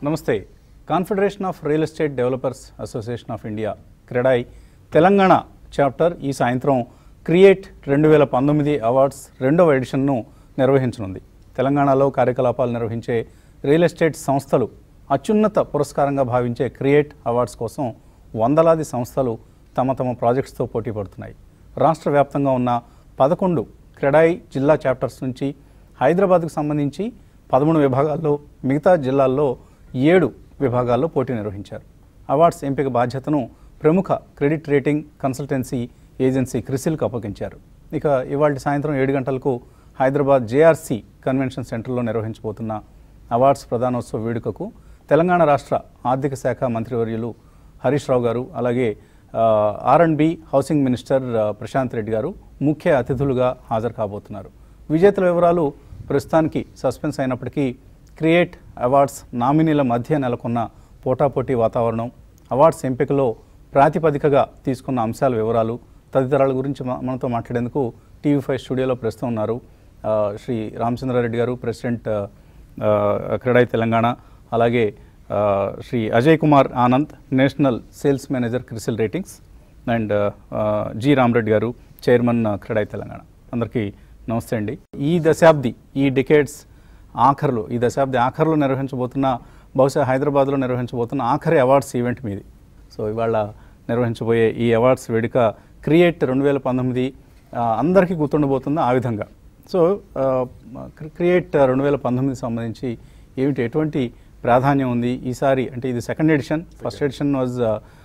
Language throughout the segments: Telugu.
నమస్తే confederation of real estate developers association of India CREDAI Telangana chapter ఈ సాయంత్రం క్రియేట్ రెండు వేల పంతొమ్మిది అవార్డ్స్ రెండవ ఎడిషన్ను నిర్వహించనుంది తెలంగాణలో కార్యకలాపాలు నిర్వహించే రియల్ ఎస్టేట్ సంస్థలు అత్యున్నత పురస్కారంగా భావించే క్రియేట్ అవార్డ్స్ కోసం వందలాది సంస్థలు తమ తమ ప్రాజెక్ట్స్తో పోటీ పడుతున్నాయి రాష్ట్ర వ్యాప్తంగా ఉన్న పదకొండు క్రెడాయి జిల్లా చాప్టర్స్ నుంచి హైదరాబాద్కు సంబంధించి పదమూడు విభాగాల్లో మిగతా జిల్లాల్లో ఏడు విభాగాల్లో పోటీ నిర్వహించారు అవార్డ్స్ ఎంపిక బాధ్యతను ప్రముఖ క్రెడిట్ రేటింగ్ కన్సల్టెన్సీ ఏజెన్సీ క్రిసిల్కు అప్పగించారు ఇక ఇవాళ సాయంత్రం ఏడు గంటలకు హైదరాబాద్ జేఆర్సీ కన్వెన్షన్ సెంటర్లో నిర్వహించబోతున్న అవార్డ్స్ ప్రధానోత్సవ వేడుకకు తెలంగాణ రాష్ట్ర ఆర్థిక శాఖ మంత్రివర్యులు హరీష్ రావు గారు అలాగే R and B housing minister ఆ, ప్రశాంత్ రెడ్డి గారు ముఖ్య అతిథులుగా హాజరు కాబోతున్నారు విజేతల వివరాలు ప్రస్తుతానికి సస్పెన్స్ అయినప్పటికీ క్రియేట్ అవార్డ్స్ నామినీల మధ్య నెలకొన్న పోటాపోటీ వాతావరణం అవార్డ్స్ ఎంపికలో ప్రాతిపదికగా తీసుకున్న అంశాల వివరాలు తదితరాల గురించి మ- మనతో మాట్లాడేందుకు టీవీ ఫైవ్ స్టూడియోలో ప్రస్తుతం ఉన్నారు ఆ, శ్రీ రామచంద్రారెడ్డి గారు ప్రెసిడెంట్ ఆ, ఆ, క్రెడాయి తెలంగాణ అలాగే ఆ, Shri Ajay Kumar Anand national sales manager CRISIL ratings and G Ramareddy garu chairman ఆ, క్రెడాయి తెలంగాణ అందరికీ నమస్తే అండి ఈ దశాబ్ది ఈ డికేట్స్ ఆఖరులో ఈ దశాబ్ది ఆఖరులో నిర్వహించబోతున్న బహుశా హైదరాబాద్లో నిర్వహించబోతున్న ఆఖరి అవార్డ్స్ ఈవెంట్ మీది సో ఇవాళ నిర్వహించబోయే ఈ అవార్డ్స్ వేడుక క్రియేట్ రెండు వేల పంతొమ్మిది అందరికీ గుర్తుండబోతుంది ఆ విధంగా సో ఆ, క్రి- క్రియేట్ రెండు వేల పంతొమ్మిది సంబంధించి ఏమిటి ఎటువంటి ప్రాధాన్యం ఉంది ఈసారి అంటే ఇది second edition first edition was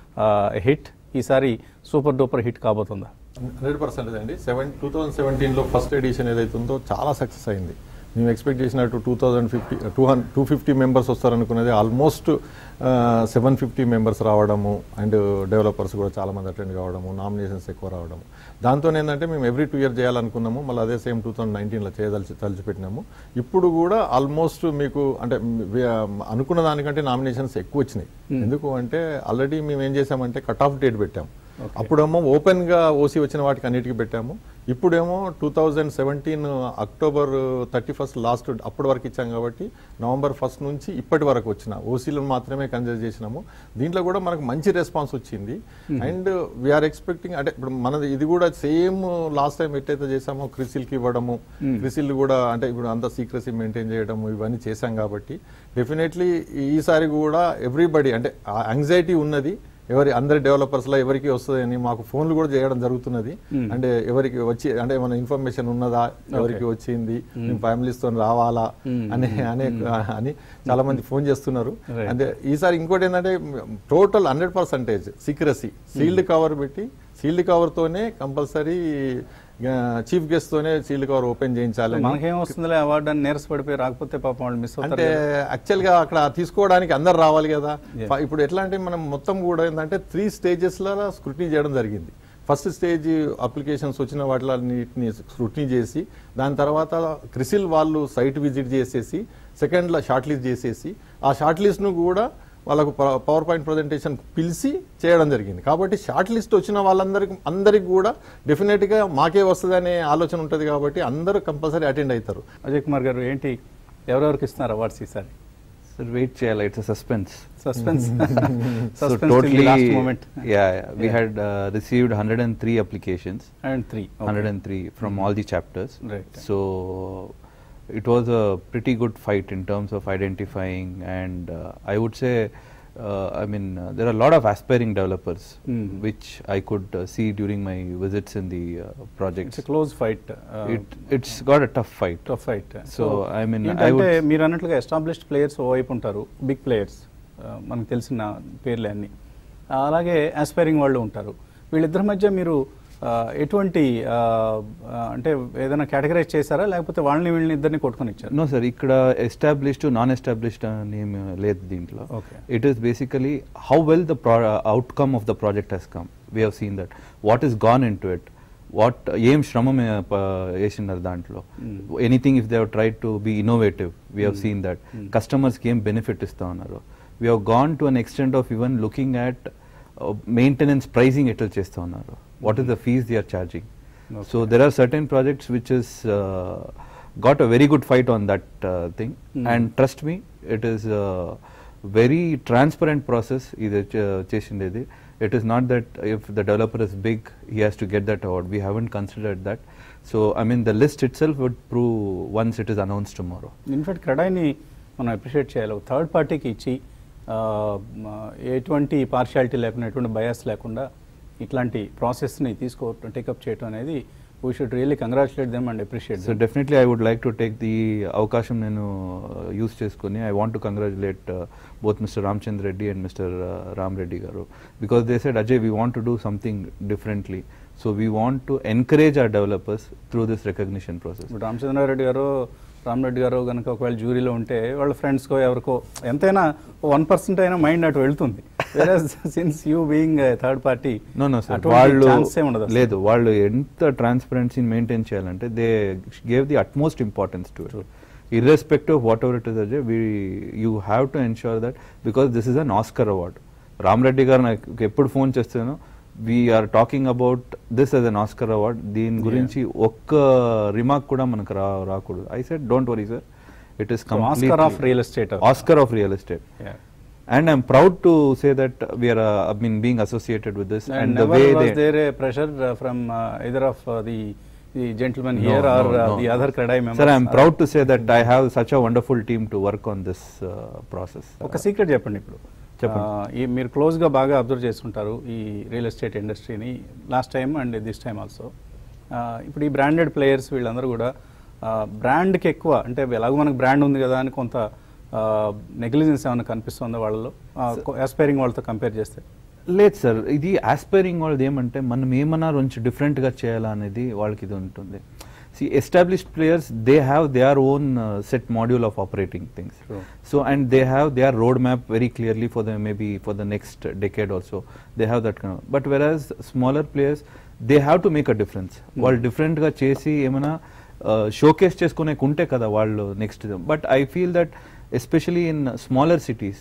hit ఈసారి సూపర్ డూపర్ హిట్ కాబోతుందా హండ్రెడ్ పర్సెంట్ అండి సెవెన్ టూ థౌసండ్ సెవెంటీన్లో ఫస్ట్ ఎడిషన్ ఏదైతే ఉందో చాలా సక్సెస్ అయింది మేము ఎక్స్పెక్ట్ చేసినట్టు two thousand fifty two hundred two fifty members వస్తారనుకున్నది ఆల్మోస్ట్ సెవెన్ ఫిఫ్టీ మెంబర్స్ రావడము అండ్ డెవలపర్స్ కూడా చాలా మంది అటెండ్ కావడము నామినేషన్స్ ఎక్కువ రావడము దాంతో ఏంటంటే మేము ఎవ్రీ టూ ఇయర్ చేయాలనుకున్నాము మళ్ళీ అదే సేమ్ టూ థౌసండ్ నైన్టీన్లో చేయదలిచి తలిచిపెట్టినాము ఇప్పుడు కూడా ఆల్మోస్ట్ మీకు అంటే వి- అనుకున్న దానికంటే నామినేషన్స్ ఎక్కువ వచ్చినాయి ఎందుకు అంటే ఆల్రెడీ మేము ఏం చేసామంటే కట్ ఆఫ్ డేట్ పెట్టాము అప్పుడేమో ఓపెన్ గా ఓసీ వచ్చిన వాటికి అన్నిటికీ పెట్టాము ఇప్పుడేమో two thousand seventeen October thirty first last అప్పటి వరకు ఇచ్చాం కాబట్టి నవంబర్ ఫస్ట్ నుంచి ఇప్పటి వరకు వచ్చిన ఓసీలను మాత్రమే కన్సిడర్ చేసినాము దీంట్లో కూడా మనకు మంచి రెస్పాన్స్ వచ్చింది అండ్ వీఆర్ ఎక్స్పెక్టింగ్ అంటే ఇప్పుడు మనది ఇది కూడా సేమ్ లాస్ట్ టైం ఎట్టయితే చేసామో క్రిసిల్కి ఇవ్వడము క్రిసిల్ కూడా అంటే ఇప్పుడు అంత సీక్రసీ మెయింటైన్ చేయడము ఇవన్నీ చేశాం కాబట్టి డెఫినెట్లీ ఈసారి కూడా ఎవ్రీబడి అంటే యాంగ్జైటీ ఉన్నది ఎవరి అందరి డెవలపర్స్ లో ఎవరికి వస్తుంది అని మాకు ఫోన్లు కూడా చేయడం జరుగుతున్నది అంటే ఎవరికి వచ్చి అంటే ఏమైనా ఇన్ఫర్మేషన్ ఉన్నదా ఎవరికి వచ్చింది మేము ఫ్యామిలీస్ తో రావాలా అనే అనే అని చాలా మంది ఫోన్ చేస్తున్నారు Right. అంటే ఈసారి ఇంకోటి ఏంటంటే total hundred percentage secrecy sealed cover పెట్టి సీల్డ్ కవర్ తోనే కంపల్సరీ చీఫ్ గెస్ట్ తోనే సీల్డ్ కవర్ ఓపెన్ చేయించాలని మనకేం వస్తుందిలే అవార్డు అని నీరసపడిపోయి రాకపోతే పాపం వాళ్ళు మిస్ అవుతారు అంటే యాక్చువల్ గా అక్కడ తీసుకోవడానికి అందరు రావాలి కదా ఫ- ఇప్పుడు ఎట్లా అంటే మనం మొత్తం కూడా ఏంటంటే త్రీ స్టేజెస్ లో స్క్రూటినీ చేయడం జరిగింది ఫస్ట్ స్టేజ్ అప్లికేషన్స్ వచ్చిన వాటిని స్క్రూటినీ చేసి దాని తర్వాత క్రిసిల్ వాళ్ళు సైట్ విజిట్ చేసేసి సెకండ్ లో షార్ట్ లిస్ట్ చేసేసి ఆ షార్ట్ లిస్ట్ ను కూడా వాళ్ళకు పవర్ పాయింట్ ప్రజెంటేషన్ పిలిచి చేయడం జరిగింది కాబట్టి షార్ట్ లిస్ట్ వచ్చిన వాళ్ళందరికి అందరికి కూడా డెఫినెట్ గా మాకే వస్తుందనే ఆలోచన ఉంటుంది కాబట్టి అందరూ కంపల్సరీ అటెండ్ అవుతారు అజయ్ కుమార్ గారు ఏంటి ఎవరెవరికి ఇస్తున్నారు అవార్డ్స్ ఈసారి Sir, wait, Chayala, it's a suspense. Suspense so suspense totally, last moment yeah, yeah, we Yeah. had uh, received 103 applications, and three 103 from all the chapters. Right. So it was a pretty good fight in terms of identifying, and uh, I would say, uh, I mean, uh, there are a lot of aspiring developers, Mhm. which I could uh, see during my visits in the uh, projects. It's close fight it it's got a tough fight. Tough fight So, I mean, I ఏంటంటే would- మీరు అన్నట్లుగా ఎస్టాబ్లిష్డ్ ప్లేయర్స్ ఓవైపు ఉంటారు బిగ్ ప్లేయర్స్ మనకు తెలిసిన పేర్లే అన్ని అలాగే ఆస్పైరింగ్ వాళ్ళు ఉంటారు వీళ్ళిద్దరి మధ్య మీరు ఆ, ఎటువంటి ఆ, ఆ, అంటే ఏదైనా కేటగరైజ్ చేశారా లేకపోతే వాళ్ళని వీళ్ళని ఇద్దరిని కొట్టుకొని ఇచ్చారు నో సార్ ఇక్కడ ఎస్టాబ్లిష్డ్ నాన్ ఎస్టాబ్లిష్డ్ అని ఏమి లేదు దీంట్లో Okay. It is basically how well the outcome of the project has come we have seen that what is gone in to it what ఏం శ్రమ మే- ప- వేసినారు దాంట్లో anything if they have try to be innovative we have seen that కస్టమర్స్కి ఏం బెనిఫిట్ ఇస్తా ఉన్నారు we have gone to an extent of even looking at maintenance pricing ఎట్లా చేస్తా ఉన్నారు what is the fees they are charging Okay. So there are certain projects which is uh, got a very good fight on that uh, thing, Mm. and trust me, it is uh, very transparent process ఇది చే- చేసిండేది it is not that if the developer is big he has to get that award we haven't considered that so I mean the list itself would prove once it is announce tomorrow in fact క్రెడాయిని మనం అప్రిషియేట్ చేయాలి ఒక థర్డ్ పార్టీకి ఇచ్చి ఆ, మ, ఎటువంటి పార్షియాలిటీ లేకుండా ఎటువంటి బయాస్ లేకుండా ఇట్లాంటి ప్రాసెస్ని తీసుకో టేకప్ చేయడం అనేది we should really congratulate them and appreciate so definitely I would like to take the అవకాశం నేను యూస్ చేసుకుని I want to congratulate both mister Ramachandra Reddy and mister Ram Reddy garu because they said Ajay we want to do something differently so we want to encourage our developers through this recognition process ఇప్పుడు రామచంద్రారెడ్డి గారు రామరెడ్డి గారు కనుక ఒకవేళ జ్యూరీలో ఉంటే వాళ్ళ ఫ్రెండ్స్కో ఎవరికో ఎంతైనా వన్ పర్సెంట్ అయినా మైండ్ అటు వెళ్తుంది వేరే since you being third party no no sir వాళ్ళు ఛాన్సే ఉండదు అసలు. లేదు వాళ్ళు ఎంత ట్రాన్స్పరెన్సీని మెయింటైన్ చేయాలంటే they gave the utmost importance to it irrespective of whatever it is Ajay we you have to ensure that because this is an Oscar award Ramareddy గారు నాకు ఎప్పుడు ఫోన్ చేస్తానో we are talking about this as an Oscar award దీని గురించి ఒక్క రిమార్క్ కూడా మనకు రా రాకూడదు I said don't worry sir it is Oscar of real estate Oscar of real estate and I'm proud to say that we are, uh, I mean, being associated with this, and, And the never way was they. there a pressure uh, from uh, either of uh, the the gentlemen No, here or no, uh, no. the other Kradai members? Sir, I'm Uh, proud to say that I have such a wonderful team to work on this uh, process. ఒక సీక్రెట్ చెప్పండి ఇప్పుడు చెప్పండి. ఆ, ఈ మీరు క్లోజ్గా బాగా అబ్జర్వ్ చేస్తుంటారు ఈ రియల్ ఎస్టేట్ ఇండస్ట్రీని last time and this time also ఇప్పుడు ఈ బ్రాండెడ్ ప్లేయర్స్ వీళ్ళందరూ కూడా బ్రాండ్కి ఎక్కువ అంటే ఎలాగో మనకు బ్రాండ్ ఉంది కదా అని కొంత నెగ్లిజెన్స్ ఏమైనా కనిపిస్తుందా వాళ్ళలో ఆస్పైరింగ్ వాళ్ళతో కంపేర్ చేస్తే లేదు సార్ ఇది ఆస్పైరింగ్ వాళ్ళది ఏమంటే మనం ఏమన్నా కొంచెం డిఫరెంట్గా చేయాలా అనేది వాళ్ళకి ఇది ఉంటుంది సి established players they have they are own set module of operating things True. So and they have they are road map very clearly for the maybe for the next decade also they have that but whereas smaller players they have to make a difference వాళ్ళు డిఫరెంట్గా చేసి ఏమైనా షోకేస్ చేసుకునే ఉంటే కదా వాళ్ళు next but I feel that especially in smaller cities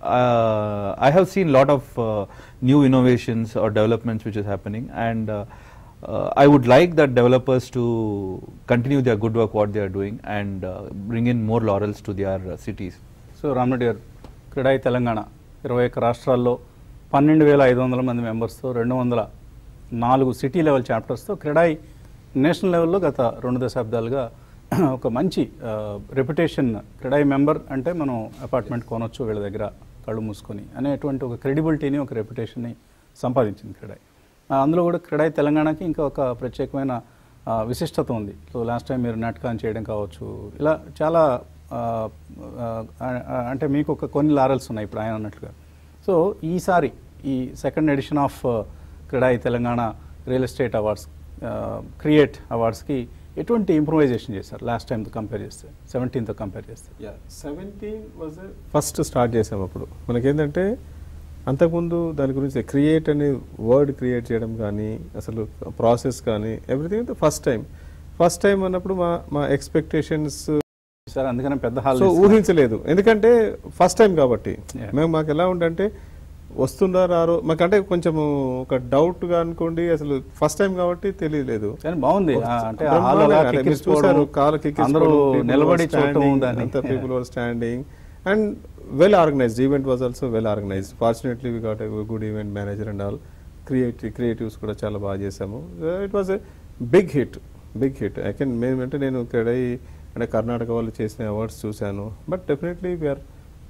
uh, I have seen lot of uh, new innovations or developments which is happening, and uh, uh, I would like that developers to continue their good work what they are doing and uh, bring in more laurels to their uh, cities. So Ramareddy గారు క్రీడాయి తెలంగాణ ఇరవై ఒక్క రాష్ట్రాల్లో పన్నెండు వేల ఐదు వందల మంది మెంబర్స్తో రెండు వందల నాలుగు సిటీ లెవెల్ చాప్టర్స్తో క్రీడాయి నేషనల్ లెవెల్లో గత రెండు దశాబ్దాలుగా ఒక మంచి రెప్యుటేషన్ క్రీడాయి మెంబర్ అంటే మనం అపార్ట్మెంట్ కొనొచ్చు వీళ్ళ దగ్గర కళ్ళు మూసుకొని అనేటువంటి ఒక క్రెడిబిలిటీని ఒక రెప్యుటేషన్ని సంపాదించింది క్రీడాయి ఆ, అందులో కూడా క్రీడాయి తెలంగాణకి ఇంకా ఒక ప్రత్యేకమైన ఆ, విశిష్టత ఉంది సో లాస్ట్ టైం మీరు నాటకాన్ని చేయడం కావచ్చు ఇలా చాలా ఆ, ఆ, ఆ, అంటే మీకు ఒక కొన్ని లారల్స్ ఉన్నాయి ఇప్పుడు ఆయన అన్నట్లుగా సో ఈసారి ఈ second edition of CREDAI Telangana real estate awards CREDAI అవార్డ్స్కి ఎటువంటి ఇంప్రూవైజేషన్ చేశారు లాస్ట్ టైంతో కంపేర్ చేస్తే సెవెంటీన్తో కంపేర్ చేస్తే yeah seventeen was first start చేసాం అప్పుడు మనకేంటంటే అంతకుముందు దాని గురించి క్రియేట్ అనే వర్డ్ క్రియేట్ చేయడం కానీ అసలు ప్రాసెస్ కానీ everything first time first time అన్నప్పుడు మా మా ఎక్స్పెక్టేషన్స్ సార్ అందుకనే పెద్ద హాల్ సో ఊహించలేదు ఎందుకంటే ఫస్ట్ టైం కాబట్టి Yeah. మేము మాకు ఎలా ఉండంటే వస్తుందా రారో మాకంటే కొంచెం ఒక డౌట్ గా అనుకోండి అసలు ఫస్ట్ టైం కాబట్టి తెలియలేదు కానీ బాగుంది ఆ, అంటే ఆ బ్రహ్మాండంగా హాల్ అలా అంటే మీరు కిక్కిరిసిపోవడం, చూశారు, కాలు కిక్కిరిసిపోవడం, అందరూ people were నిలబడి చూడటం standing, దాన్ని అంతా people were standing and well organised event was also well organised fortunately we got good event manager and all creative creatives కూడా చాలా బాగా చేసాము it was a big hit big hit I can మేమంటే నేను ఇక్కడ అంటే కర్ణాటక వాళ్ళు చేసిన అవార్డ్స్ చూశాను బట్ డెఫినెట్లీ వీఆర్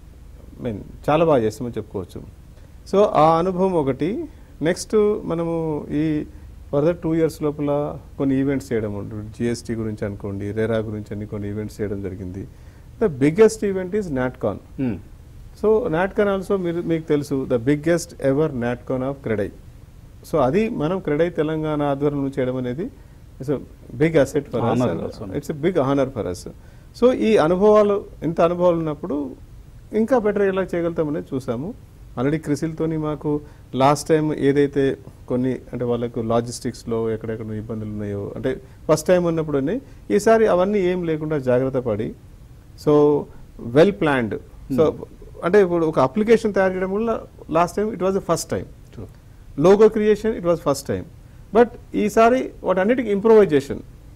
మీన్ చాలా బాగా చేస్తామని చెప్పుకోవచ్చు సో ఆ అనుభవం ఒకటి నెక్స్ట్ మనము ఈ ఫర్దర్ టూ ఇయర్స్ లోపల కొన్ని ఈవెంట్స్ చేయడం ఉంటుంది జిఎస్టీ గురించి అనుకోండి రెరా గురించి అన్ని కొన్ని ఈవెంట్స్ చేయడం జరిగింది the biggest event is NATCON Hmm. So NATCON also మీరు మీకు తెలుసు the biggest ever NATCON of CREDAI so అది మనం క్రెడై తెలంగాణ ఆధ్వర్యంలో చేయడం అనేది it's big asset for Honor also. It's big honour for us so ఈ అనుభవాలు ఇంత అనుభవాలు ఉన్నప్పుడు ఇంకా బెటర్ ఎలా చేయగలుగుతామనేది చూసాము ఆల్రెడీ క్రిసిల్తోని మాకు లాస్ట్ టైం ఏదైతే కొన్ని అంటే వాళ్ళకు లాజిస్టిక్స్లో ఎక్కడెక్కడ ఇబ్బందులు ఉన్నాయో అంటే ఫస్ట్ టైం ఉన్నప్పుడు ఉన్నాయి ఈసారి అవన్నీ ఏం లేకుండా జాగ్రత్త పడి సో వెల్ ప్లాన్డ్ సో అంటే ఇప్పుడు ఒక అప్లికేషన్ తయారు చేయడం కూడా last time it was the first time True. Logo creation it was first time but ఈసారి వాటన్నిటికి ఇంప్రూవైజేషన్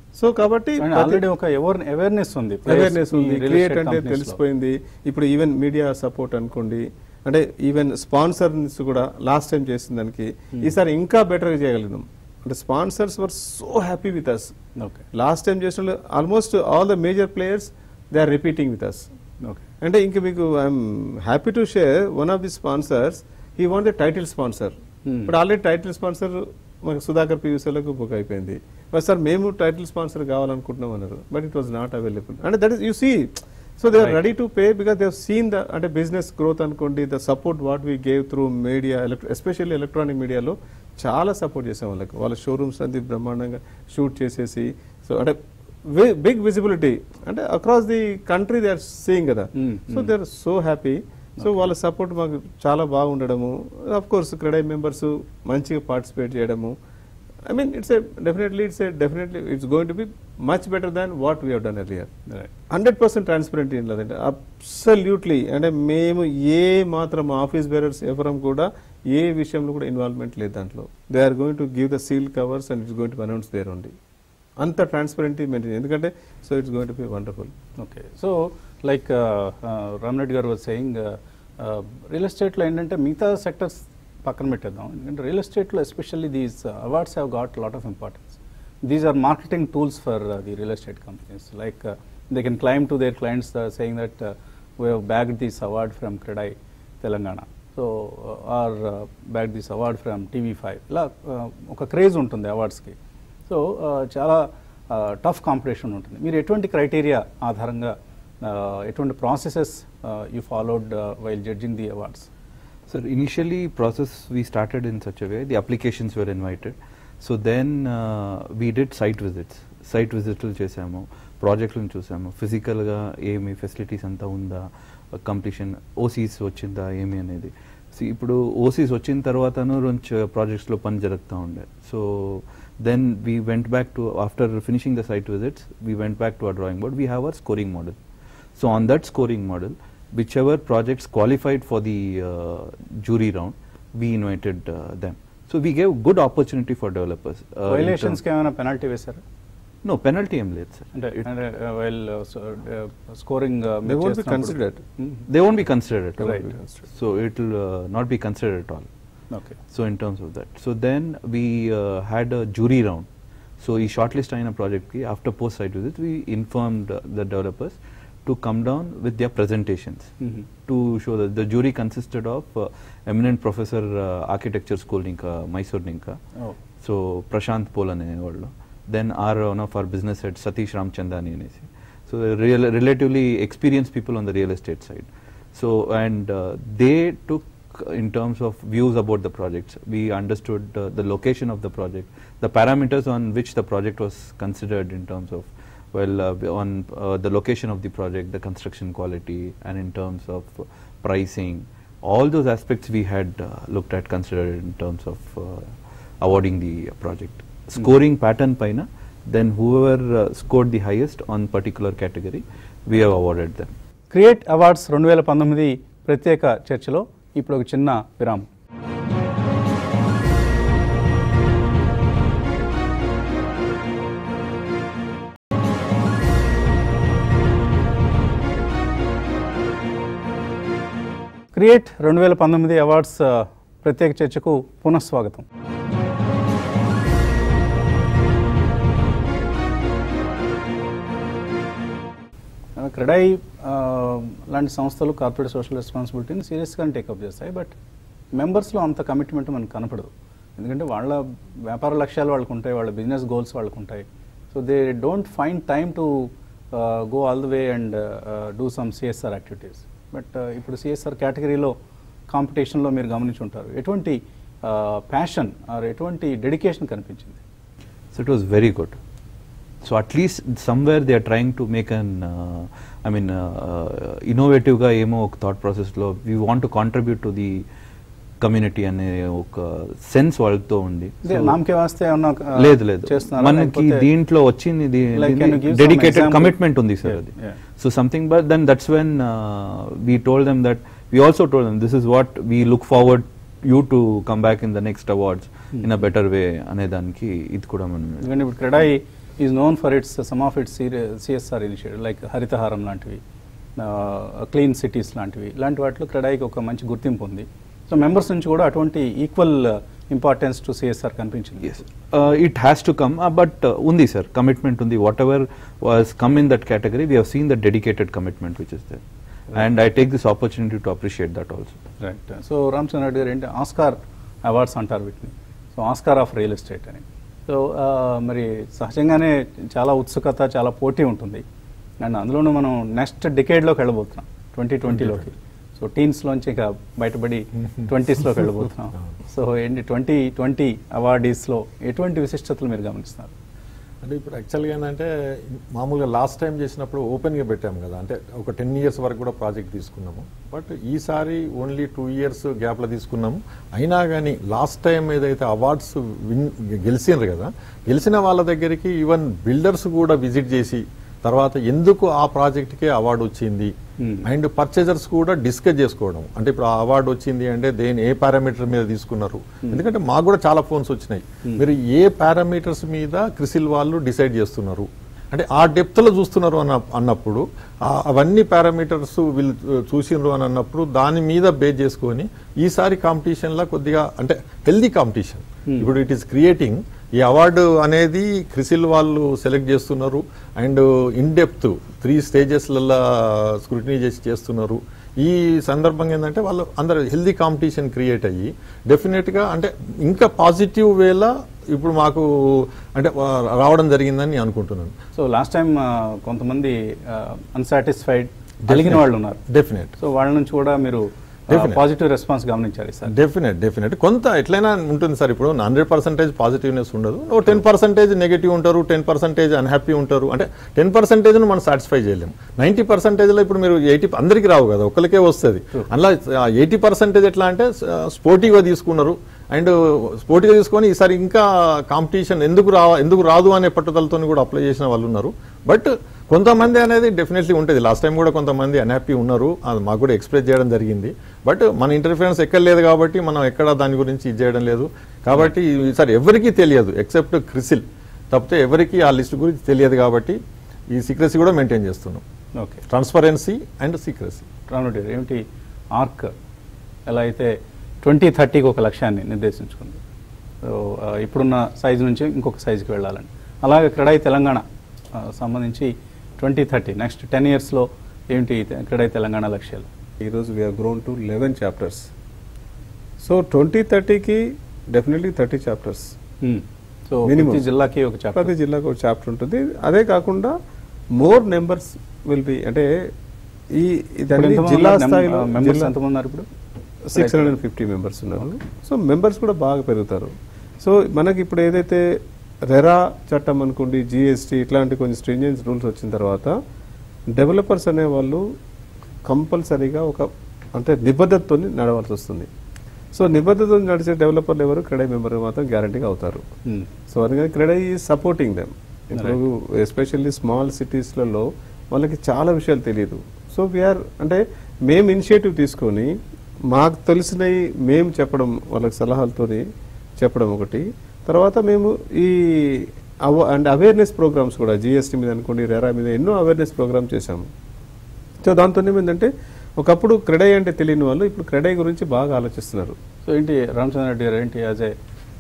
సో కాబట్టి ప్రతి- ఆల్రెడీ ఒక అవేర్నెస్ ఉంది అవేర్నెస్ players ఉంది ఈ real క్రియేట్ estate అంటే companies లో. తెలిసిపోయింది ఇప్పుడు ఈవెన్ మీడియా సపోర్ట్ అనుకోండి అంటే ఈవెన్ స్పాన్సర్స్ కూడా లాస్ట్ టైం చేసిన దానికి ఈసారి ఇంకా బెటర్గా చేయగలిగినాం అంటే sponsors were so happy with us okay last time చేసిన almost all the major players they are repeating with us okay అంటే ఇంక మీకు I'm happy to share one of the sponsors ఈ want the title sponsor Hmm. ఇప్పుడు ఆల్రెడీ టైటిల్ స్పాన్సర్ మనకు సుధాకర్ పియూసీలకు బుక్ అయిపోయింది బట్ సార్ మేము టైటిల్ స్పాన్సర్ కావాలనుకుంటున్నాం అన్నారు but it was not available అంటే that is you see so they are Right. Ready to pay because they seen the అంటే బిజినెస్ గ్రోత్ అనుకోండి the support what we gave through media especially electronic మీడియాలో చాలా సపోర్ట్ చేసాం వాళ్ళకి వాళ్ళ షోరూమ్స్ అది బ్రహ్మాండంగా షూట్ చేసేసి సో అంటే బిగ్ విజిబిలిటీ అంటే across the country they are seeing కదా Mm, so they are so happy so వాళ్ళ సపోర్ట్ మాకు చాలా బాగుండడము అఫ్ కోర్స్ క్రెడై మెంబర్స్ మంచిగా పార్టిసిపేట్ చేయడము I mean it's a definitely it's a definitely it's going to be much better than what we done earlier Right. Hundred percent transparent ఏం లేదంటే అబ్సల్యూట్లీ అంటే మేము ఏ మాత్రం ఆఫీస్ బేరర్స్ ఎవరం కూడా ఏ విషయంలో కూడా ఇన్వాల్వ్మెంట్ లేదు దాంట్లో they are going to give the seal covers and it's going to announce there only అంత ట్రాన్స్పరెంటీ మెయింటైన్ ఎందుకంటే so it's going to be wonderful okay so like Ramareddy గారు సెయింగ్ రియల్ ఎస్టేట్లో ఏంటంటే మిగతా సెక్టర్స్ పక్కన పెట్టేద్దాం ఎందుకంటే రియల్ ఎస్టేట్లో especially these awards have got lot of importance these are marketing tools for the real estate companies like they can claim to their clients saying that we have bagged this award from CREDAI Telangana so or bag this award from TV five ఇలా uh, ఒక క్రేజ్ ఉంటుంది అవార్డ్స్కి సో చాలా టఫ్ కాంపిటీషన్ ఉంటుంది మీరు ఎటువంటి క్రైటీరియా ఆధారంగా uh, ఎటువంటి processes you followed while judging the awards Sir, initially process we started in such a way, the applications were invited. So then uh, we did site visits. సైట్ విజిట్లు చేసాము ప్రాజెక్టులను చూసాము ఫిజికల్గా ఏమి ఫెసిలిటీస్ అంతా ఉందా కంప్లీషన్ ఓసీస్ వచ్చిందా ఏమి అనేది సో ఇప్పుడు ఓసీస్ వచ్చిన తర్వాతను రెండు ప్రాజెక్ట్స్లో పని జరుగుతూ ఉండే so then we went back to after finishing the site visits we went back to our drawing board we have our scoring model So on that scoring model, whichever projects qualified for the uh, jury round, we invited uh, them. So we gave good opportunity for developers. uh, in వైలేషన్స్కి terms- ఏమైనా పెనాల్టీ వేశారా No penalty ఏం లేదు sir. అంటే It- అంటే while scoring They won't be considered. they won't be considered at all. Right. So it will uh, not be considered at all. Okay So in terms of that. So then we uh, had a jury round. So ఈ shortlist అయిన project కి after post site visit we informed uh, the developers to come down with their presentations to show that the jury consisted of uh, eminent professor uh, architecture school ఇంకా మైసూర్ ఇంకా సో ప్రశాంత్ పోల్ అనేవాళ్ళు then are one of our business head Satish Ramchandani అనేసి so real relatively experience people on the real estate side so and they took in terms of views about the projects. We understood uh, the location of the project, the parameters on which the project was considered in terms of, well, uh, on uh, the location of the project, the construction quality, and in terms of uh, pricing. All those aspects we had uh, looked at, considered in terms of uh, awarding the uh, project. Scoring pattern paina, then whoever uh, scored the highest on particular category, we have awarded them. CREDAI awards రెండు వేల పంతొమ్మిది ప్రత్యేక చర్చలో ఇప్పుడు ఒక చిన్న విరామం క్రియేట్ రెండు వేల పంతొమ్మిది అవార్డ్స్ ఆ, ప్రత్యేక చర్చకు పునఃస్వాగతం క్రెడై ఆ, లాంటి సంస్థలు కార్పొరేట్ సోషల్ రెస్పాన్సిబిలిటీని సీరియస్గానే టేకప్ చేస్తాయి బట్ మెంబర్స్లో అంత కమిట్మెంట్ మనకు కనపడదు ఎందుకంటే వాళ్ళ వ్యాపార లక్ష్యాలు వాళ్ళకు ఉంటాయి వాళ్ళ బిజినెస్ గోల్స్ వాళ్ళకు ఉంటాయి so they don't find time to go all the way and do some CSR activities but ఇప్పుడు సిఎస్ఆర్ కేటగిరీలో కాంపిటీషన్లో మీరు గమనించి ఉంటారు ఎటువంటి ప్యాషన్ ఆర్ ఎటువంటి డెడికేషన్ కనిపించింది So it was very good. So at least somewhere they are trying to make an, uh, I mean, uh, uh, innovative గా ఏమో ఒక థాట్ ప్రాసెస్లో we want to contribute to the community అనే ఒక సెన్స్ వాళ్ళతో ఉంది ఇదే So- నామకే వాస్తే ఏమన్నా ఆ, లేదు లేదు చేస్తున్నారా? మనకి లేకపోతే- దీంట్లో వచ్చింది Like, can you give some dedicated example? Commitment ఉంది సార్ Yeah, అది yeah. So something but then that's when we told them that we also told them this is what we look forward you to come back in the next awards in a better way అనే దానికి ఇది కూడా మనం ఎందుకంటే ఇప్పుడు CREDAI is known for its some of its CSR initiative like Harithaharam లాంటివి క్లీన్ సిటీస్ లాంటివి ఇలాంటి వాటిలో క్రెడాయికి ఒక మంచి గుర్తింపు ఉంది సో మెంబర్స్ నుంచి కూడా అటువంటి ఈక్వల్ ఇంపార్టెన్స్ టు సిఎస్ఆర్ కనిపించింది Yes. Uh, it has to come, uh, but uh, undi sir, commitment undi. Whatever was come in that category, we have seen the dedicated commitment which is there. And I take this opportunity to appreciate that also. Right so Ramachandra Reddy గారు ఏంటి ఆస్కార్ అవార్డ్స్ అంటారు వీటిని so Oscar of real estate అని సో ఆ, మరి సహజంగానే చాలా ఉత్సుకత చాలా పోటీ ఉంటుంది అండ్ అందులోనూ మనం నెక్స్ట్ డికేడ్లోకి వెళ్ళబోతున్నాం ట్వంటీ ట్వంటీలోకి సో టీన్స్లోంచి ఇక బయటపడి ట్వంటీస్లోకి వెళ్ళబోతున్నాం సో ఏంటి ట్వంటీ ట్వంటీ అవార్డీస్లో ఎటువంటి విశిష్టతలు మీరు గమనిస్తున్నారు అంటే ఇప్పుడు యాక్చువల్గా ఏంటంటే మామూలుగా లాస్ట్ టైం చేసినప్పుడు ఓపెన్గా పెట్టాము కదా అంటే ఒక టెన్ ఇయర్స్ వరకు కూడా ప్రాజెక్ట్ తీసుకున్నాము బట్ ఈసారి ఓన్లీ టూ ఇయర్స్ గ్యాప్లో తీసుకున్నాము అయినా కానీ లాస్ట్ టైం ఏదైతే అవార్డ్స్ విన్ గెలిచినారు కదా గెలిచిన వాళ్ళ దగ్గరికి ఈవెన్ బిల్డర్స్ కూడా విజిట్ చేసి తర్వాత ఎందుకు ఆ ప్రాజెక్ట్కే అవార్డు వచ్చింది అండ్ పర్చేజర్స్ కూడా డిస్కస్ చేసుకోవడం అంటే ఇప్పుడు ఆ అవార్డు వచ్చింది అంటే దేని ఏ పారామీటర్ మీద తీసుకున్నారు ఎందుకంటే మాకు కూడా చాలా ఫోన్స్ వచ్చినాయి మీరు ఏ పారామీటర్స్ మీద క్రిసిల్ వాళ్ళు డిసైడ్ చేస్తున్నారు అంటే ఆ డెప్త్ లో చూస్తున్నారు అన్న అన్నప్పుడు ఆ- అవన్నీ పారామీటర్స్ వీళ్ళు చూసిండ్రు అని అన్నప్పుడు దాని మీద బేస్ చేసుకొని ఈసారి కాంపిటీషన్ లా కొద్దిగా అంటే హెల్దీ కాంపిటీషన్ ఇప్పుడు ఇట్ ఈస్ క్రియేటింగ్ ఈ అవార్డు అనేది క్రిసిల్ వాళ్ళు సెలెక్ట్ చేస్తున్నారు అండ్ ఇన్ డెప్త్ త్రీ స్టేజెస్లలో స్క్రూటినీ చేసి చేస్తున్నారు ఈ సందర్భంగా ఏంటంటే వాళ్ళు అందరు హెల్దీ కాంపిటీషన్ క్రియేట్ అయ్యి డెఫినెట్గా అంటే ఇంకా పాజిటివ్ వేలా ఇప్పుడు మాకు అంటే ఆ, రావడం జరిగిందని నేను అనుకుంటున్నాను సో లాస్ట్ టైం కొంతమంది అన్సాటిస్ఫైడ్ కలిగిన వాళ్ళు ఉన్నారు డెఫినెట్ సో వాళ్ళ నుంచి కూడా మీరు Definite. పాజిటివ్ రెస్పాన్స్ గమనించారు సార్ డెఫినెట్ డెఫినెట్ కొంత ఎట్లయినా ఉంటుంది సార్ ఇప్పుడు హండ్రెడ్ పర్సెంటేజ్ పాజిటివ్నెస్ ఉండదు ఓ టెన్ పర్సెంటేజ్ నెగిటివ్ ఉంటారు టెన్ పర్సెంటేజ్ అన్హ్యాపీ ఉంటారు అంటే టెన్ పర్సెంటేజ్ మనం సాటిస్ఫై చేయలేము నైంటీ పర్సెంటేజ్లో ఇప్పుడు మీరు ఎయిటీ అందరికీ రావు కదా ఒక్కరికే వస్తుంది అందులో ఎయిటీ పర్సెంటేజ్ ఎట్లా అంటే స్పోర్టివ్గా తీసుకున్నారు అండ్ స్పోర్టివ్గా తీసుకొని ఈసారి ఇంకా కాంపిటీషన్ ఎందుకు రా ఎందుకు రాదు అనే పట్టుదలతో కూడా అప్లై చేసిన వాళ్ళు ఉన్నారు బట్ కొంతమంది అనేది డెఫినెట్లీ ఉంటుంది లాస్ట్ టైం కూడా కొంతమంది అన్హ్యాపీ ఉన్నారు అది మాకు కూడా ఎక్స్ప్రెస్ చేయడం జరిగింది బట్ మన ఇంటర్ఫిరెన్స్ ఎక్కడ లేదు కాబట్టి మనం ఎక్కడ దాని గురించి ఇది చేయడం లేదు కాబట్టి ఈసారి ఎవరికీ తెలియదు ఎక్సెప్ట్ క్రిసిల్ తప్పితే ఎవరికి ఆ లిస్ట్ గురించి తెలియదు కాబట్టి ఈ సీక్రసీ కూడా మెయింటైన్ చేస్తున్నాం ఓకే ట్రాన్స్పరెన్సీ అండ్ సీక్రసీ రానుడి ఏమిటి ఆర్క్ ఎలా అయితే ట్వంటీ థర్టీకి ఒక లక్ష్యాన్ని నిర్దేశించుకుంది సో ఆ, ఇప్పుడున్న సైజు నుంచి ఇంకొక సైజుకి వెళ్ళాలని అలాగే క్రెడాయి తెలంగాణ ఆ, సంబంధించి ట్వంటీ థర్టీ నెక్స్ట్ టెన్ ఇయర్స్లో ఏమిటి తె- క్రెడాయి తెలంగాణ లక్ష్యాలు ఈరోజు we are grown to eleven chapters so twenty థర్టీకి definitely thirty chapters so Minimum. ప్రతి జిల్లాకి ఒక చాప్టర్ ప్రతి జిల్లాకు ఒక చాప్టర్ ఉంటుంది అదే కాకుండా మోర్ నెంబర్స్ విల్ బి అంటే ఈ ఇదన్నీ జిల్లా స్థాయిలో మెంబర్స్ ఎంతమంది ఉన్నారు ఇప్పుడు six hundred and fifty members ఉన్నారు సో మెంబర్స్ కూడా బాగా పెరుగుతారు సో మనకి ఇప్పుడు ఏదైతే రెరా చట్టం అనుకోండి జిఎస్టీ ఇట్లాంటి కొన్ని స్ట్రింజెన్స్ రూల్స్ వచ్చిన తర్వాత డెవలపర్స్ అనే వాళ్ళు కంపల్సరీగా ఒక అంటే నిబద్ధతతో నడవాల్సి వస్తుంది సో నిబద్ధతతో నడిచే డెవలపర్లు ఎవరు క్రెడై మెంబర్ మాత్రం గ్యారంటీగా అవుతారు Hmm. సో అందుకని క్రెడై ఈ సపోర్టింగ్ దెమ్ ఇప్పుడు ఎస్పెషల్లీ స్మాల్ సిటీస్లలో వాళ్ళకి చాలా విషయాలు తెలియదు సో వీఆర్ అంటే మేము ఇనిషియేటివ్ తీసుకొని మాకు తెలిసినవి మేము చెప్పడం వాళ్ళకి సలహాలతోని చెప్పడం ఒకటి తర్వాత మేము ఈ అవ అండ్ అవేర్నెస్ ప్రోగ్రామ్స్ కూడా జిఎస్టీ మీద అనుకోండి రెరా మీద ఎన్నో అవేర్నెస్ ప్రోగ్రామ్ చేశాము సో దాంతో ఏమైందంటే ఒకప్పుడు క్రెడై అంటే తెలియని వాళ్ళు ఇప్పుడు క్రెడై గురించి బాగా ఆలోచిస్తున్నారు సో ఏంటి రామచంద్ర రెడ్డి గారు ఏంటి యాజ్ ఏ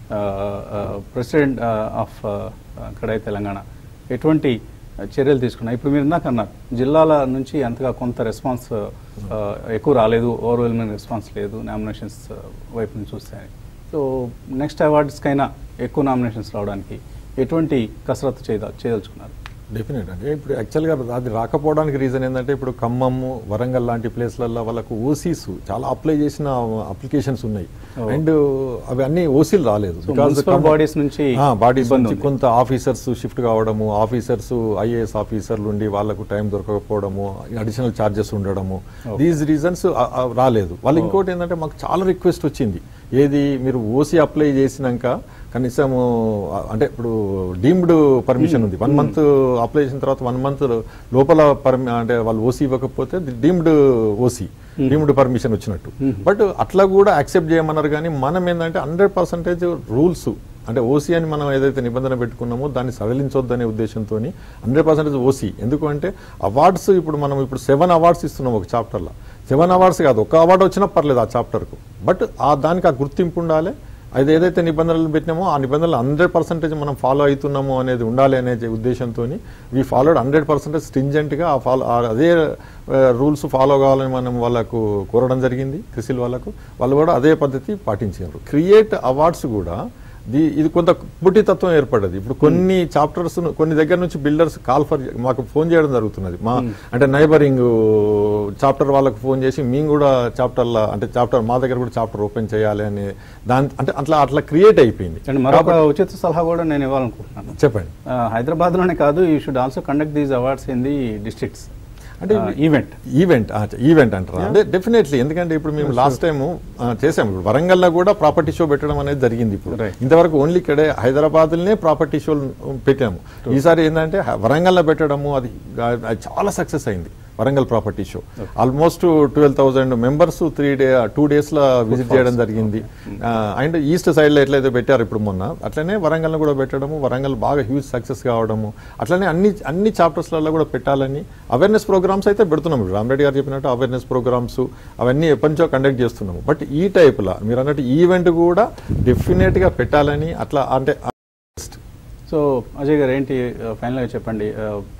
ప్రెసిడెంట్ ఆఫ్ కడాయి తెలంగాణ ఎటువంటి చర్యలు తీసుకున్నా ఇప్పుడు మీరు ఇందాక అన్నారు జిల్లాల నుంచి అంతగా కొంత రెస్పాన్స్ ఎక్కువ రాలేదు ఓవర్వెల్మింగ్ రెస్పాన్స్ లేదు నామినేషన్స్ వైపు నుంచి చూస్తే సో నెక్స్ట్ అవార్డ్స్కైనా ఎక్కువ నామినేషన్స్ రావడానికి ఎటువంటి కసరత్తు చేయద చేయదలుచుకున్నారు డెఫినెట్ అంటే ఇప్పుడు యాక్చువల్గా అది రాకపోవడానికి రీజన్ ఏంటంటే ఇప్పుడు ఖమ్మము వరంగల్ లాంటి ప్లేస్లలో వాళ్ళకు ఓసీస్ చాలా అప్లై చేసిన అప్లికేషన్స్ ఉన్నాయి Oh. అండ్ అవి అన్ని ఓసీలు రాలేదు So, municipal bodies నుంచి బాడీస్ ఇబ్బంది నుంచి ఉంది. కొంత ఆఫీసర్స్ షిఫ్ట్ కావడము ఆఫీసర్స్ ఐఏఎస్ ఆఫీసర్లు ఉండి వాళ్ళకు టైం దొరకకపోవడము అడిషనల్ ఛార్జెస్ ఉండడము దీస్ రీజన్స్ రాలేదు వాళ్ళు ఇంకోటి ఏంటంటే మాకు చాలా రిక్వెస్ట్ వచ్చింది ఏది మీరు ఓసీ అప్లై చేసినాక కనీసం అంటే ఇప్పుడు డీమ్డ్ పర్మిషన్ ఉంది వన్ మంత్ అప్లై చేసిన తర్వాత వన్ మంత్ లోపల పర్మి అంటే వాళ్ళు ఓసీ ఇవ్వకపోతే డీమ్డ్ ఓసీ డీమ్డ్ పర్మిషన్ వచ్చినట్టు బట్ అట్లా కూడా యాక్సెప్ట్ చేయమన్నారు కానీ మనం ఏంటంటే హండ్రెడ్ పర్సెంటేజ్ రూల్స్ అంటే ఓసీ అని మనం ఏదైతే నిబంధన పెట్టుకున్నామో దాన్ని సడలించొద్దనే ఉద్దేశంతో హండ్రెడ్ పర్సెంటేజ్ ఓసీ ఎందుకు అంటే అవార్డ్స్ ఇప్పుడు మనం ఇప్పుడు సెవెన్ అవార్డ్స్ ఇస్తున్నాం ఒక చాప్టర్లో సెవెన్ అవార్డ్స్ కాదు ఒక అవార్డు వచ్చినా పర్లేదు ఆ చాప్టర్కు బట్ ఆ దానికి ఆ గుర్తింపు ఉండాలి అది ఏదైతే నిబంధనలు పెట్టినామో ఆ నిబంధనలు హండ్రెడ్ పర్సెంటేజ్ మనం ఫాలో అవుతున్నాము అనేది ఉండాలి అనే ఉద్దేశంతో వీ ఫాలోడ్ హండ్రెడ్ పర్సెంటేజ్ స్ట్రింజెంట్గా ఆ ఫాలో అదే రూల్స్ ఫాలో కావాలని మనం వాళ్ళకు కోరడం జరిగింది క్రిసిల్ వాళ్ళకు వాళ్ళు కూడా అదే పద్ధతి పాటించారు క్రియేట్ అవార్డ్స్ కూడా ది ఇది కొంత పుట్టితత్వం ఏర్పడ్డది ఇప్పుడు కొన్ని చాప్టర్స్ కొన్ని దగ్గర నుంచి బిల్డర్స్ కాల్ ఫర్ మాకు ఫోన్ చేయడం జరుగుతున్నది మా అంటే నైబరింగ్ చాప్టర్ వాళ్ళకు ఫోన్ చేసి మేము కూడా చాప్టర్ల అంటే చాప్టర్ మా దగ్గర కూడా చాప్టర్ ఓపెన్ చేయాలి అని దాని అంటే అట్లా అట్లా క్రియేట్ అయిపోయింది అండ్ మరొక ఉచిత సలహా కూడా నేను ఇవ్వాలనుకుంటున్నాను చెప్పండి హైదరాబాద్ లోనే కాదు you should also conduct these awards in the districts అంటే ఈవెంట్ ఈవెంట్ ఈవెంట్ అంటారా అంటే డెఫినెట్లీ ఎందుకంటే ఇప్పుడు మేము లాస్ట్ టైం చేసాము ఇప్పుడు వరంగల్లో కూడా ప్రాపర్టీ షో పెట్టడం అనేది జరిగింది ఇప్పుడు Right. ఇంతవరకు ఓన్లీ ఇక్కడే హైదరాబాద్లోనే ప్రాపర్టీ షోలు పెట్టాము ఈసారి ఏంటంటే హ- వరంగల్లో పెట్టడము అది అది చాలా సక్సెస్ అయింది Warangal property show almost twelve thousand members three day two days లో విజిట్ చేయడం జరిగింది అండ్ ఈస్ట్ సైడ్ లో ఎట్లయితే పెట్టారు ఇప్పుడు మొన్న అట్లనే వరంగల్ కూడా పెట్టడము వరంగల్ బాగా హ్యూజ్ సక్సెస్ కావడము అట్లనే అన్ని అన్ని చాప్టర్స్లలో కూడా పెట్టాలని అవేర్నెస్ ప్రోగ్రామ్స్ అయితే పెడుతున్నాం ఇప్పుడు రామరెడ్డి గారు చెప్పినట్టు అవేర్నెస్ ప్రోగ్రామ్స్ అవన్నీ ఎప్పటి నుంచో కండక్ట్ చేస్తున్నాము బట్ ఈ టైప్లో మీరు అన్నట్టు ఈవెంట్ కూడా డెఫినెట్ గా పెట్టాలని అట్లా అంటే సో అజయ్ గారు ఏంటి ఫైనల్గా చెప్పండి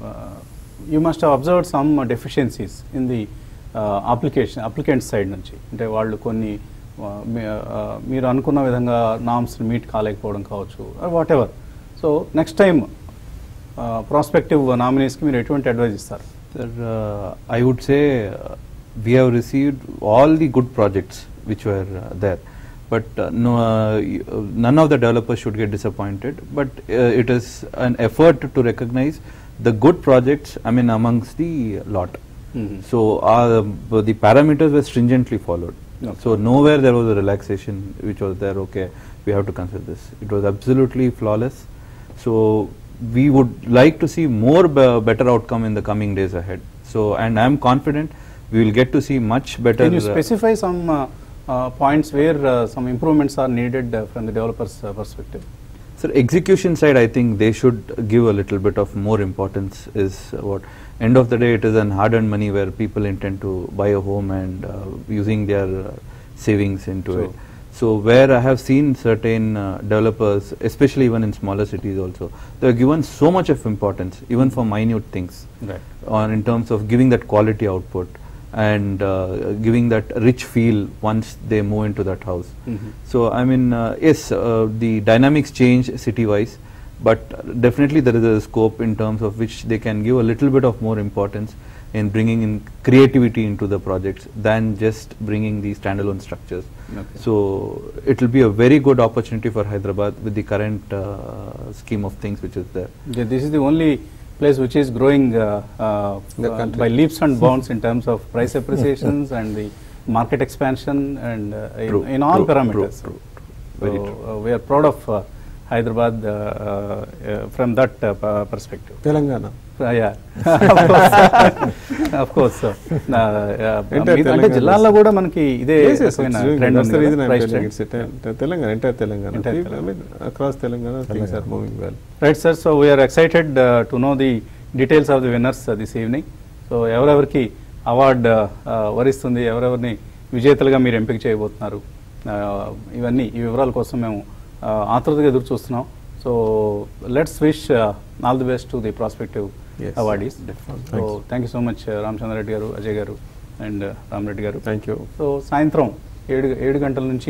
you must observe some deficiencies in the application applicant side నుంచి అంటే వాళ్ళు కొన్ని uh, మీ- uh, మీరు అనుకున్న విధంగా నామ్స్ మీట్ కాలేకపోవడం కావచ్చు whatever so next time prospective నామినీస్కి మీరు ఎటువంటి అడ్వైజ్ ఇస్తారు Sir, uh, I would say uh, we have received all the good projects which were uh, there, but uh, no, uh, y- uh, none of the developers should get disappointed. But uh, it is an effort to recognize the good projects. I mean, amongst the lot. Mhm. So uh, but the parameters were stringently followed. Okay. So nowhere there was a relaxation which was there. Okay, we have to consider this. It was absolutely flawless. So we would like to see more be- better outcome in the coming days ahead. So and I am confident we will get to see much better. Can you uh, specify some points where some improvements are needed from the developers perspective Sir, execution side, I think they should give a little bit of more importance. Is uh, what end of the day it is an hard-earned money where people intend to buy a home and uh, using their uh, savings into True. it. So where I have seen certain uh, developers, especially even in smaller cities also, they are given so much of importance, even for minute things, right on in terms of giving that quality output and uh, giving that rich feel once they move into that house. Mhm. So I mean, uh, yes, uh, the dynamics change city-wise, but definitely there is a scope in terms of which they can give a little bit of more importance in bringing in creativity into the projects than just bringing the standalone structures. Okay. So it will be a very good opportunity for Hyderabad with the current uh, scheme of things which is there. this is the only place which is growing uh, uh, The uh, country. by leaps and bounds in terms of price appreciations and the market expansion and uh, in, True, in all true, parameters. true, true. Very so, true. Uh, we are proud of uh, Hyderabad uh, uh, from that uh, p- perspective. Telangana Uh, yeah, of course, of course. Uh, uh, Entire మీ- అంటే Telangana జిల్లాల్లో కూడా మనకి ఇదే Yes, yes, రకమైన it's doing trend good. That's ఉంది the కదా, reason I'm price telling trend. it's a te- te- Telangana, entire Telangana. Entire People- I mean, across Telangana, things are moving well. Right sir so we are excited to know the details of the winners this evening so ఎవరెవరికి అవార్డ్ వరిస్తుంది ఎవరెవరిని విజేతలుగా మీరు ఎంపిక చేయబోతున్నారు Uh, ఇవన్నీ ఈ వివరాల కోసం మేము uh, ఆతృతగా ఎదురు చూస్తున్నాం so let's wish all the best to the prospective Yes. Awardees Definitely. So thank you so much Ramachandra Reddy garu Ajay గారు అండ్ రామరెడ్డి గారు Thank you. సో సాయంత్రం ఏడు ఏడు గంటల నుంచి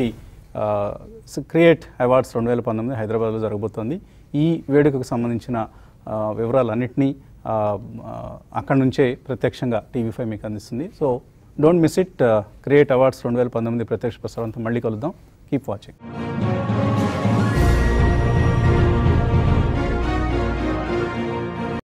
క్రియేట్ అవార్డ్స్ రెండు వేల పంతొమ్మిది హైదరాబాద్లో జరగబోతోంది ఈ వేడుకకు సంబంధించిన ఆ, వివరాలన్నింటినీ ఆ, ఆ, అక్కడి నుంచే ప్రత్యక్షంగా టీవీ ఫైవ్ మీకు అందిస్తుంది so don't miss it CREDAI awards రెండు వేల పంతొమ్మిది ప్రత్యక్ష ప్రసారంతో మళ్ళీ కలుద్దాం కీప్ వాచింగ్